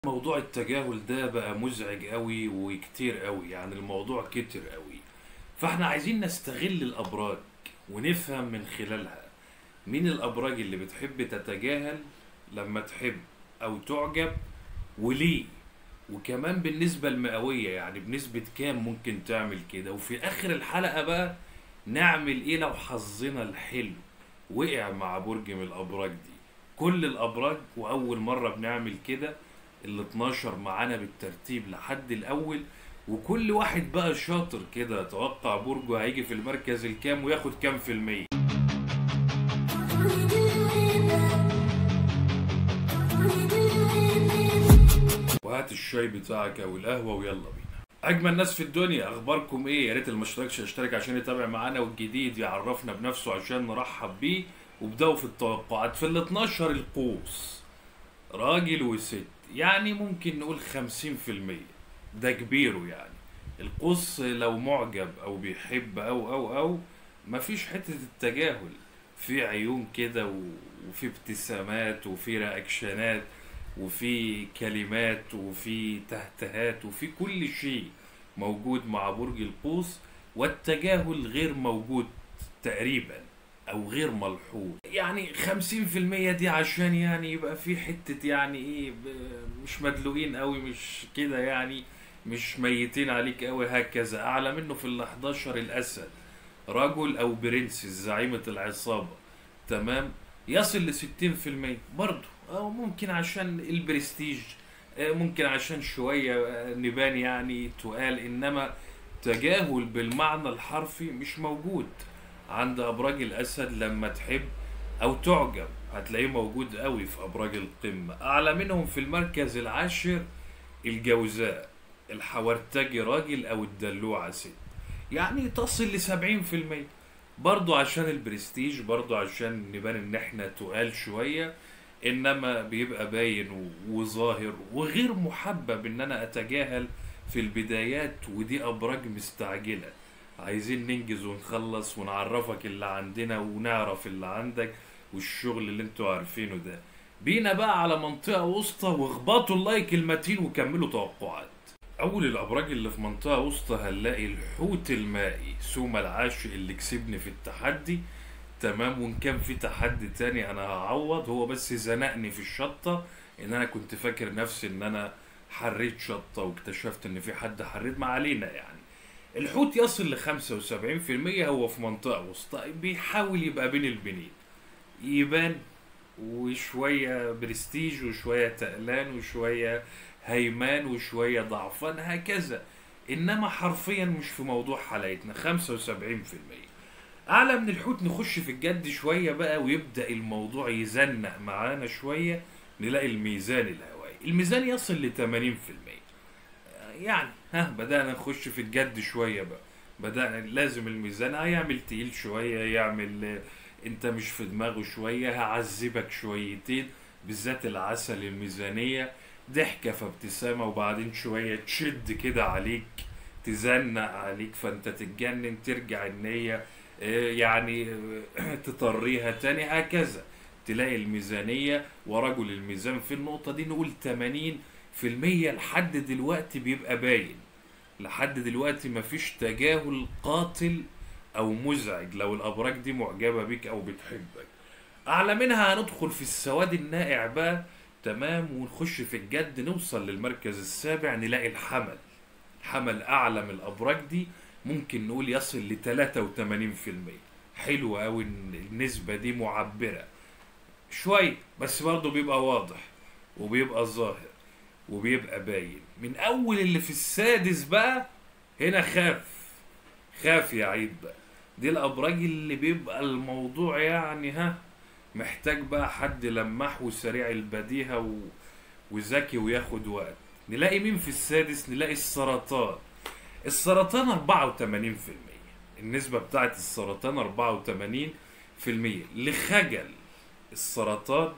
موضوع التجاهل ده بقى مزعج قوي وكتير قوي يعني الموضوع كتير قوي فاحنا عايزين نستغل الابراج ونفهم من خلالها مين الابراج اللي بتحب تتجاهل لما تحب او تعجب وليه وكمان بالنسبة المئوية يعني بنسبة كام ممكن تعمل كده وفي اخر الحلقة بقى نعمل ايه لو حظنا الحلو وقع مع برج من الابراج دي كل الابراج واول مرة بنعمل كده ال 12 معانا بالترتيب لحد الاول وكل واحد بقى شاطر كده توقع برجه هيجي في المركز الكام وياخد كام في المية وهات الشاي بتاعك او القهوة ويلا بينا اجمل ناس في الدنيا اخباركم ايه يا ريت اللي ما اشتركش يشترك عشان يتابع معانا والجديد يعرفنا بنفسه عشان نرحب بيه وبداوا في التوقعات في ال 12 القوس راجل وست يعني ممكن نقول خمسين في المية ده كبيره يعني القوس لو معجب او بيحب او او او مفيش حتة التجاهل في عيون كده و- وفي ابتسامات وفي رياكشنات وفي كلمات وفي تهتهات وفي كل شيء موجود مع برج القوس والتجاهل غير موجود تقريبا او غير ملحوظ يعني خمسين في المية دي عشان يعني يبقى في حتة يعني ايه ب- مش مدلوقين قوي مش كده يعني مش ميتين عليك قوي هكذا اعلى منه في ال 11 الاسد رجل او برنس زعيمة العصابة تمام يصل ل 60% برضه او ممكن عشان البرستيج آه، ممكن عشان شوية آه، نبان يعني تقال انما تجاهل بالمعنى الحرفي مش موجود عند ابراج الاسد لما تحب او تعجب هتلاقيه موجود قوي في ابراج القمه اعلى منهم في المركز العاشر الجوزاء الحورتجي راجل او الدلوعه ست يعني تصل ل 70% برضو عشان البرستيج برضو عشان نبان ان احنا تقال شويه انما بيبقى باين و- وظاهر وغير محبب ان انا اتجاهل في البدايات ودي ابراج مستعجله عايزين ننجز ونخلص ونعرفك اللي عندنا ونعرف اللي عندك والشغل اللي انتوا عارفينه ده بينا بقى على منطقة وسطى واخبطوا اللايك المتين وكملوا توقعات أول الأبراج اللي في منطقة وسطى هنلاقي الحوت المائي سوما العاشق اللي كسبني في التحدي تمام وإن كان في تحدي تاني أنا هعوض هو بس زنقني في الشطة إن أنا كنت فاكر نفسي إن أنا حريت شطة واكتشفت إن في حد حريت ما علينا يعني الحوت يصل ل 75% هو في منطقة وسطى بيحاول يبقى بين البنين يبان وشوية برستيج وشوية تقلان وشوية هيمان وشوية ضعفان هكذا إنما حرفيا مش في موضوع حلقتنا 75% أعلى من الحوت نخش في الجد شوية بقى ويبدأ الموضوع يزنق معانا شوية نلاقي الميزان الهوائي الميزان يصل ل 80% يعني ها بدأنا نخش في الجد شوية بقى بدأنا لازم الميزان هيعمل تقيل شوية يعمل آه، انت مش في دماغه شوية هعذبك شويتين بالذات العسل الميزانية ضحكة فابتسامة وبعدين شوية تشد كده عليك تزنق عليك فانت تتجنن ترجع النية آه، يعني آه، تطريها تاني هكذا تلاقي الميزانية ورجل الميزان في النقطة دي نقول 80 في المية لحد دلوقتي بيبقى باين لحد دلوقتي مفيش تجاهل قاتل او مزعج لو الابراج دي معجبة بيك او بتحبك اعلى منها هندخل في السواد النائع بقى تمام ونخش في الجد نوصل للمركز السابع نلاقي الحمل حمل اعلى من الابراج دي ممكن نقول يصل ل 83% حلو قوي النسبة دي معبرة شوية بس برضه بيبقى واضح وبيبقى ظاهر وبيبقى باين من اول اللي في السادس بقى هنا خاف خاف يا عيد بقى دي الابراج اللي بيبقى الموضوع يعني ها محتاج بقى حد لماح وسريع البديهة و... وذكي وياخد وقت نلاقي مين في السادس نلاقي السرطان السرطان 84% النسبة بتاعت السرطان 84% لخجل السرطان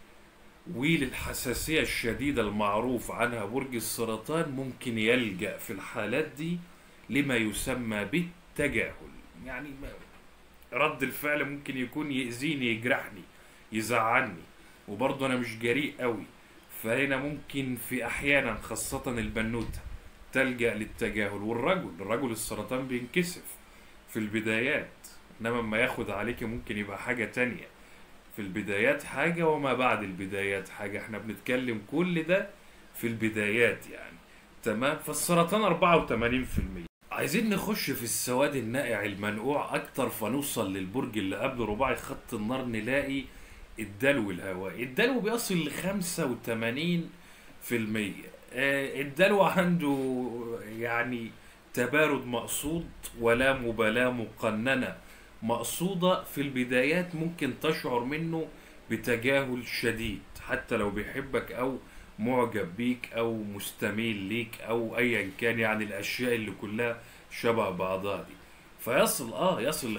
وللحساسية الشديدة المعروف عنها برج السرطان ممكن يلجأ في الحالات دي لما يسمى بالتجاهل يعني ما- رد الفعل ممكن يكون يأذيني يجرحني يزعلني وبرضه أنا مش جريء قوي فهنا ممكن في احيانا خاصة البنوتة تلجأ للتجاهل والرجل الرجل السرطان بينكسف في البدايات انما لما ياخد عليك ممكن يبقى حاجة تانية في البدايات حاجة وما بعد البدايات حاجة احنا بنتكلم كل ده في البدايات يعني تمام فالسرطان 84% عايزين نخش في السواد النائع المنقوع اكتر فنوصل للبرج اللي قبل رباعي خط النار نلاقي الدلو الهوائي الدلو بيصل ل 85% آه، الدلو عنده يعني تبارد مقصود ولا مبالاة مقننة مقصودة في البدايات ممكن تشعر منه بتجاهل شديد حتى لو بيحبك أو معجب بيك أو مستميل ليك أو أيا كان يعني الأشياء اللي كلها شبه بعضها دي فيصل اه يصل ل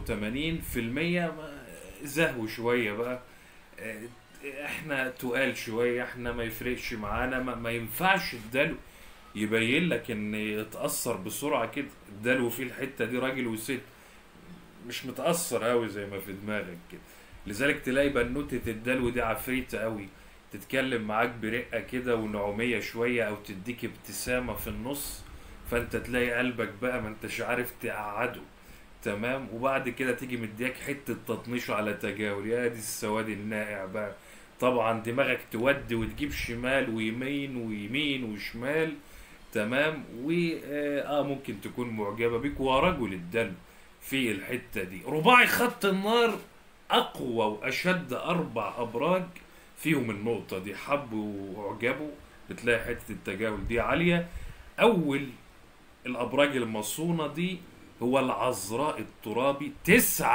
85% زهو شوية بقى آه، احنا تقال شوية احنا ما يفرقش معانا ما, ما ينفعش الدلو يبين لك ان يتأثر بسرعة كده الدلو فيه الحتة دي راجل وست مش متأثر قوي زي ما في دماغك كده لذلك تلاقي بنوتة الدلو دي عفريتة قوي تتكلم معاك برقة كده ونعومية شوية او تديك ابتسامة في النص فانت تلاقي قلبك بقى ما انتش عارف تقعده تمام وبعد كده تيجي مديك حتة تطنيش على تجاهل يا دي السواد النائع بقى طبعا دماغك تودي وتجيب شمال ويمين ويمين وشمال تمام و اه آه، ممكن تكون معجبة بيك ورجل الدلو في الحتة دي رباعي خط النار أقوى وأشد أربع أبراج فيهم النقطة دي حبوا وأعجبوا بتلاقي حتة التجاهل دي عالية أول الأبراج المصونة دي هو العذراء الترابي 89%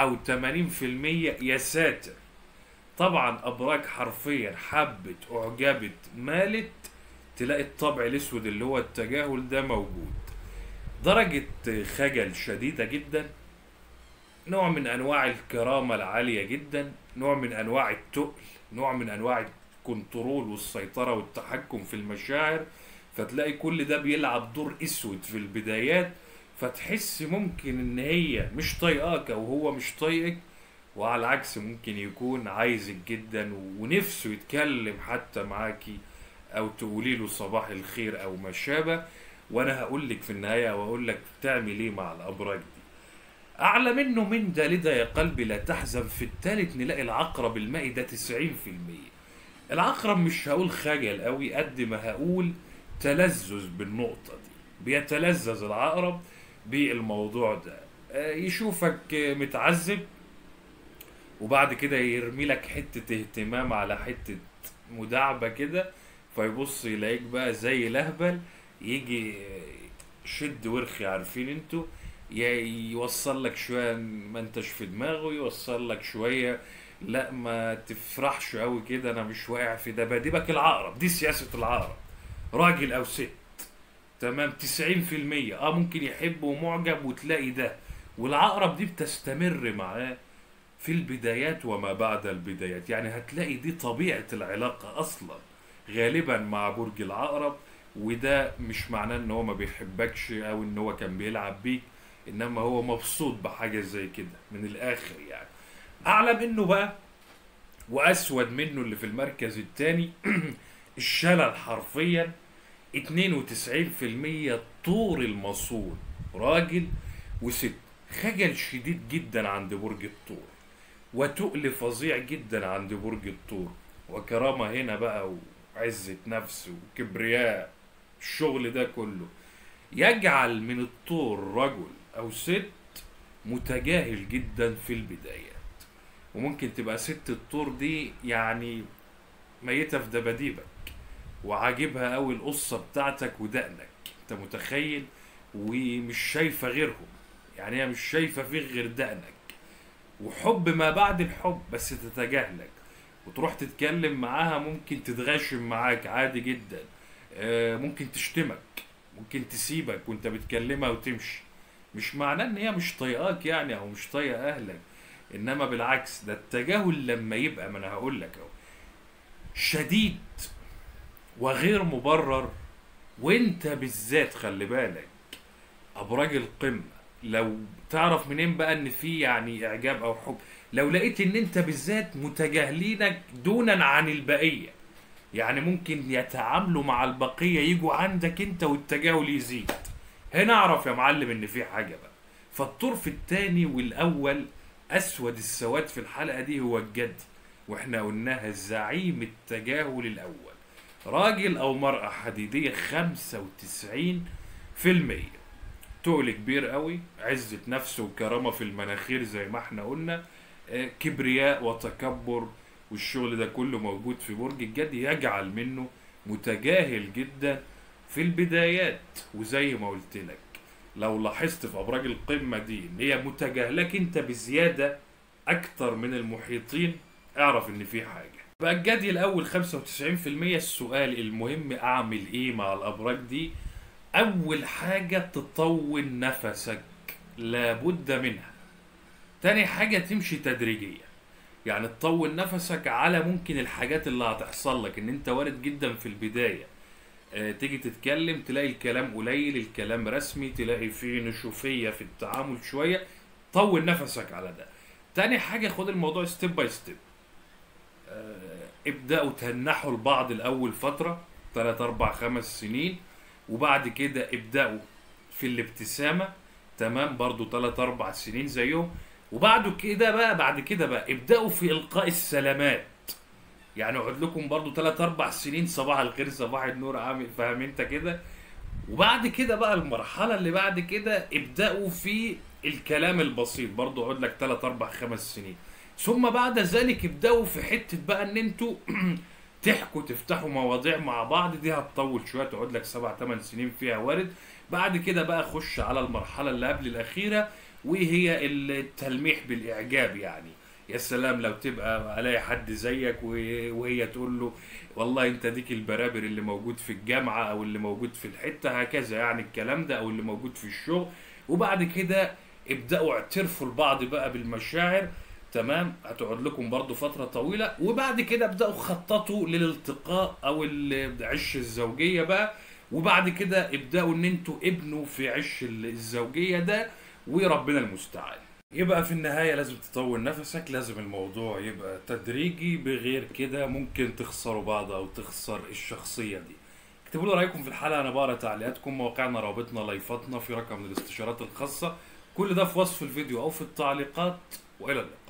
يا ساتر طبعا أبراج حرفيا حبت أعجبت مالت تلاقي الطبع الأسود اللي هو التجاهل ده موجود درجة خجل شديدة جدا نوع من انواع الكرامه العاليه جدا نوع من انواع التقل نوع من انواع الكنترول والسيطره والتحكم في المشاعر فتلاقي كل ده بيلعب دور اسود في البدايات فتحس ممكن ان هي مش طايقاك او هو مش طايقك وعلى العكس ممكن يكون عايزك جدا ونفسه يتكلم حتى معاكي او تقولي له صباح الخير او ما شابه وانا هقول لك في النهايه واقول لك تعمل ايه مع الابراج دي أعلى منه من ده لده يا قلبي لا تحزن في التالت نلاقي العقرب المائي ده 90% العقرب مش هقول خجل قوي قد ما هقول تلذذ بالنقطة دي بيتلذذ العقرب بالموضوع ده آه، يشوفك متعذب وبعد كده يرمي لك حتة اهتمام على حتة مداعبة كده فيبص يلاقيك بقى زي لهبل يجي شد ورخي عارفين انتوا يوصل لك شويه ما انتش في دماغه يوصل لك شويه لا ما تفرحش قوي كده انا مش واقع في دبادبك العقرب دي سياسه العقرب راجل او ست تمام 90% اه ممكن يحب ومعجب وتلاقي ده والعقرب دي بتستمر معاه في البدايات وما بعد البدايات يعني هتلاقي دي طبيعه العلاقه اصلا غالبا مع برج العقرب وده مش معناه ان هو ما بيحبكش او ان هو كان بيلعب بيك انما هو مبسوط بحاجه زي كده من الاخر يعني اعلى منه بقى واسود منه اللي في المركز الثاني الشلل حرفيا 92% طور المصون راجل وست خجل شديد جدا عند برج الطور وتقل فظيع جدا عند برج الطور وكرامة هنا بقى وعزة نفس وكبرياء الشغل ده كله يجعل من الطور رجل او ست متجاهل جدا في البدايات وممكن تبقى ست الطور دي يعني ميتة في دباديبك وعاجبها قوي القصة بتاعتك ودقنك انت متخيل ومش شايفة غيرهم يعني هي مش شايفة فيك غير دقنك وحب ما بعد الحب بس تتجاهلك وتروح تتكلم معاها ممكن تتغاشم معاك عادي جدا آه، ممكن تشتمك ممكن تسيبك وانت بتكلمها وتمشي مش معناه ان هي مش طايقاك يعني او مش طايقه اهلك انما بالعكس ده التجاهل لما يبقى ما انا هقول لك اهو شديد وغير مبرر وانت بالذات خلي بالك ابراج القمه لو تعرف منين بقى ان في يعني اعجاب او حب لو لقيت ان انت بالذات متجاهلينك دونا عن البقيه يعني ممكن يتعاملوا مع البقيه يجوا عندك انت والتجاهل يزيد هنا اعرف يا معلم ان في حاجه بقى فالطرف الثاني والاول اسود السواد في الحلقه دي هو الجدي واحنا قلناها زعيم التجاهل الاول راجل او مرأة حديدية 95 في المية تقل كبير قوي عزة نفس وكرامة في المناخير زي ما احنا قلنا آه، كبرياء وتكبر والشغل ده كله موجود في برج الجدي يجعل منه متجاهل جدا في البدايات وزي ما قلت لك لو لاحظت في ابراج القمه دي ان هي متجاهلك انت بزياده اكتر من المحيطين اعرف ان في حاجه بقى الجدي الاول 95% السؤال المهم اعمل ايه مع الابراج دي اول حاجه تطول نفسك لابد منها تاني حاجه تمشي تدريجيا يعني تطول نفسك على ممكن الحاجات اللي هتحصل لك ان انت وارد جدا في البدايه آه، تيجي تتكلم تلاقي الكلام قليل الكلام رسمي تلاقي فيه نشوفيه في التعامل شويه طول نفسك على ده تاني حاجه خد الموضوع ستيب باي ستيب ابداوا تهنحوا لبعض الاول فتره 3 4 5 سنين وبعد كده ابداوا في الابتسامه تمام برضو 3 4 سنين زيهم وبعد كده بقى بعد كده بقى ابداوا في القاء السلامات يعني اقعد لكم برضو 3 4 سنين صباح الخير صباح النور عامل فاهم انت كده وبعد كده بقى المرحله اللي بعد كده ابداوا في الكلام البسيط برضو اقعد لك 3 4 5 سنين ثم بعد ذلك ابداوا في حته بقى ان انتوا تحكوا تفتحوا مواضيع مع بعض دي هتطول شويه تقعد لك سبع ثمان سنين فيها وارد بعد كده بقى خش على المرحله اللي قبل الاخيره وهي التلميح بالاعجاب يعني يا سلام لو تبقى الاقي حد زيك و- وهي تقول له والله انت ديك البرابر اللي موجود في الجامعه او اللي موجود في الحته هكذا يعني الكلام ده او اللي موجود في الشغل وبعد كده ابداوا اعترفوا لبعض بقى بالمشاعر تمام هتقعد لكم برضو فترة طويلة وبعد كده ابدأوا خططوا للالتقاء او العش الزوجية بقى وبعد كده ابدأوا ان انتوا ابنوا في عش الزوجية ده وربنا المستعان يبقى في النهاية لازم تطول نفسك لازم الموضوع يبقى تدريجي بغير كده ممكن تخسروا بعض او تخسر الشخصية دي اكتبوا لي رايكم في الحلقة انا بقرا تعليقاتكم مواقعنا روابطنا لايفاتنا في رقم الاستشارات الخاصة كل ده في وصف الفيديو او في التعليقات والى اللقاء